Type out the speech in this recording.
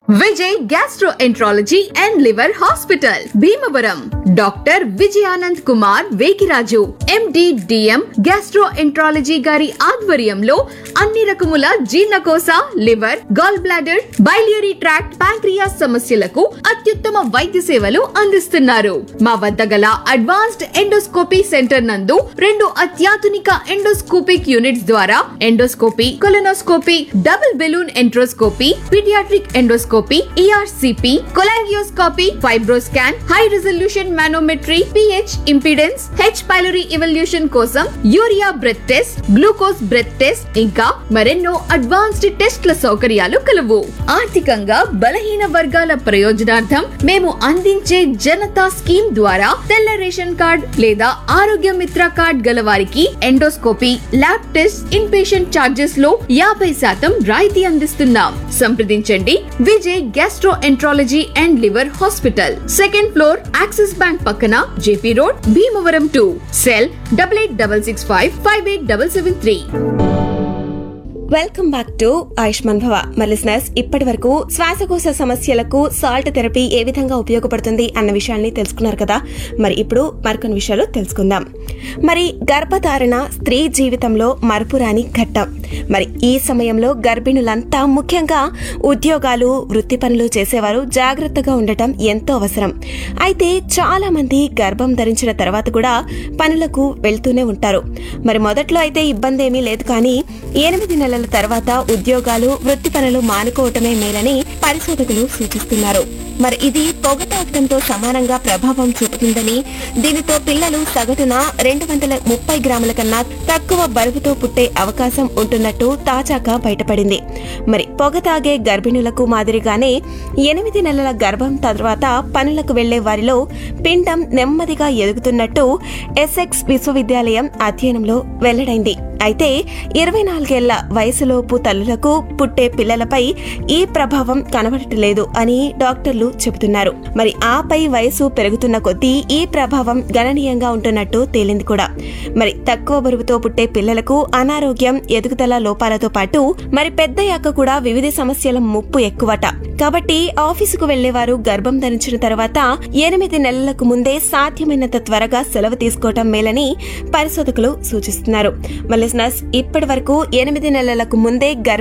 Vijay gastroenterology and liver hospital Bhimavaram doctor Vijayanand Kumar Vegiraju MD DM gastroenterology గారి ఆధ్వర్యంలో అన్ని రకముల జీర్ణకోశ liver gall bladder biliary tract pancreas సమస్యలకు అత్యుత్తమ వైద్య సేవలు అందిస్తున్నారు మా వద్ద గల అడ్వాన్స్డ్ ఎండోస్కోపీ సెంటర్ నందు రెండు అత్యాధునిక ఎండోస్కోపిక్ యూనిట్స్ ద్వారా endoscopy colonoscopy double balloon enteroscopy paediatric endoscopy ERCP cholangioscopy fibroscan high resolution manometry pH impedance H pylori evaluation కోసం urea breath test glucose breath test ఇంకా మరెన్నో అడ్వాన్స్డ్ టెస్ట్ల సౌకర్యాలు కలవు ఆర్థికంగా బలహీన వర్గాల ప్రయోజనార్థం మేము అందించే జనతా స్కీమ్ ద్వారా తెల్ల రేషన్ కార్డ్ లేదా ఆరోగ్య మిత్ర కార్డ్ గల వారికి endoscopy lab test in patient charges లో యాభై శాతం రాయితీ అందిస్తున్నాం సంప్రదించండి Vijay gastroenterology and liver hospital second floor axis bank పక్కన JP road Bhimavaram two cell double eight double six five five eight double seven three welcome back to Ayushman Bhava మలిసినర్స్ ఇప్పటి వరకు శ్వాసకోశ సమస్యలకు సాల్ట్ థెరపీ ఏ విధంగా ఉపయోగపడుతుంది అన్న విషయాన్ని తెలుసుకున్నారు కదా మరి ఇప్పుడు మరికొన్ని విషయాలు తెలుసుకుందాం మరి గర్భధారణ స్త్రీ జీవితంలో మరపురాని ఘట్టం మరి ఈ సమయంలో గర్భిణులంతా ముఖ్యంగా ఉద్యోగాలు వృత్తి పనులు చేసేవారు జాగ్రత్తగా ఉండటం ఎంతో అవసరం అయితే చాలా మంది గర్భం ధరించిన తర్వాత కూడా పనులకు వెళ్తూనే ఉంటారు మరి మొదట్లో అయితే ఇబ్బంది ఏమీ లేదు కానీ ఎనిమిది నెలల తర్వాత ఉద్యోగాలు వృత్తి పనులు మానుకోవటమే మేలని పరిశోధకులు సూచిస్తున్నారు మరి ఇది పొగ తాగటంతో సమానంగా ప్రభావం చూపుతుందని దీనితో పిల్లలు సగటున రెండు వందల ముప్పై గ్రాముల కన్నా తక్కువ బరువుతో పుట్టే అవకాశం ఉంటున్నట్టు తాజాగా బయటపడింది మరి పొగ తాగే గర్భిణులకు మాదిరిగానే ఎనిమిది నెలల గర్భం తర్వాత పనులకు వెళ్లే వారిలో పిండం నెమ్మదిగా ఎదుగుతున్నట్టు ఎస్ఎక్స్ విశ్వవిద్యాలయం అధ్యయనంలో వెల్లడైంది అయితే ఇరవై నాలుగేళ్ల వయసులోపు తల్లులకు పుట్టే పిల్లలపై ఈ ప్రభావం కనబడట్లేదు అని డాక్టర్లు చెబుతున్నారు మరి ఆపై వయసు పెరుగుతున్న కొద్దీ ఈ ప్రభావం గణనీయంగా ఉంటున్నట్టు తేలింది కూడా మరి తక్కువ బరువుతో పుట్టే పిల్లలకు అనారోగ్యం ఎదుగుదల లోపాలతో పాటు మరి పెద్దయ్యాక కూడా వివిధ సమస్యల ముప్పు ఎక్కువట కాబట్టి ఆఫీసుకు వెళ్లేవారు గర్భం ధరించిన తర్వాత ఎనిమిది నెలలకు ముందే సాధ్యమైనంత త్వరగా సెలవు తీసుకోవటం మేలని పరిశోధకులు సూచిస్తున్నారు మళ్ళీ ఇప్పటి వరకు ఎనిమిది నెలలకు ముందే గర్భ